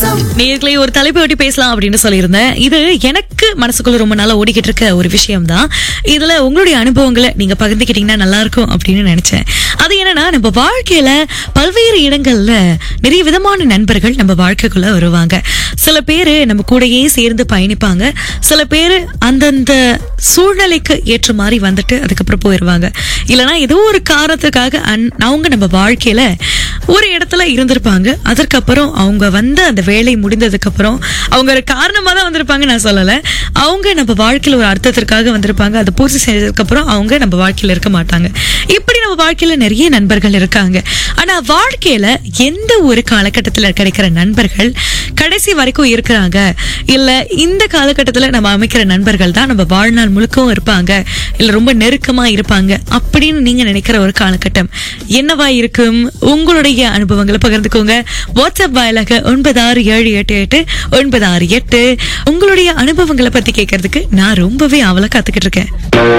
நேர்களை ஒரு தலைப்பை ஒட்டி பேசலாம் அப்படின்னு சொல்லியிருந்தேன் இது எனக்கு மனசுக்குள்ள ரொம்ப நாளா ஓடிக்கிட்டு இருக்க ஒரு விஷயம் தான் இதுல உங்களுடைய அனுபவங்களை நீங்க பகிர்ந்துக்கிட்டீங்கன்னா நல்லா இருக்கும் அப்படின்னு நினைச்சேன் அது என்னன்னா நம்ம வாழ்க்கையில பல்வேறு இடங்கள்ல நிறைய விதமான நண்பர்கள் நம்ம வாழ்க்கைக்குள்ள வருவாங்க சில பேரு நம்ம கூடயே சேர்ந்து பயணிப்பாங்க சில பேரு அந்தந்த சூழ்நிலைக்கு ஏற்ற மாதிரி வந்துட்டு அதுக்கப்புறம் போயிடுவாங்க இல்லைன்னா ஏதோ ஒரு காரணத்துக்காக அன்- அவங்க நம்ம வாழ்க்கையில ஒரு இடத்துல இருந்திருப்பாங்க அதற்கப்புறம் அவங்க வந்த அந்த வேலை முடிந்ததுக்கு அப்புறம் அவங்க ஒரு காரணமா தான் வந்திருப்பாங்க நான் சொல்லல அவங்க நம்ம வாழ்க்கையில ஒரு அர்த்தத்திற்காக வந்திருப்பாங்க அதை பூர்த்தி செஞ்சதுக்கு அப்புறம் அவங்க நம்ம வாழ்க்கையில இருக்க மாட்டாங்க இப்படி நம்ம வாழ்க்கையில நிறைய நண்பர்கள் இருக்காங்க ஆனா வாழ்க்கையில எந்த ஒரு காலகட்டத்துல கிடைக்கிற நண்பர்கள் கடைசி வரைக்கும் இருக்கிறாங்க இல்ல இந்த காலகட்டத்துல நம்ம அமைக்கிற நண்பர்கள் தான் நம்ம வாழ்நாள் முழுக்கவும் இருப்பாங்க இல்ல ரொம்ப நெருக்கமா இருப்பாங்க அப்படின்னு நீங்க நினைக்கிற ஒரு காலகட்டம் என்னவா இருக்கும் உங்களுடைய அனுபவங்களை பகிர்ந்துக்கோங்க வாட்ஸ்அப் வாயிலாக ஒன்பது ஆறு ஏழு எட்டு எட்டு ஒன்பது ஆறு எட்டு உங்களுடைய அனுபவங்களை பத்தி கேட்கறதுக்கு நான் ரொம்பவே ஆவலா காத்துக்கிட்டு இருக்கேன்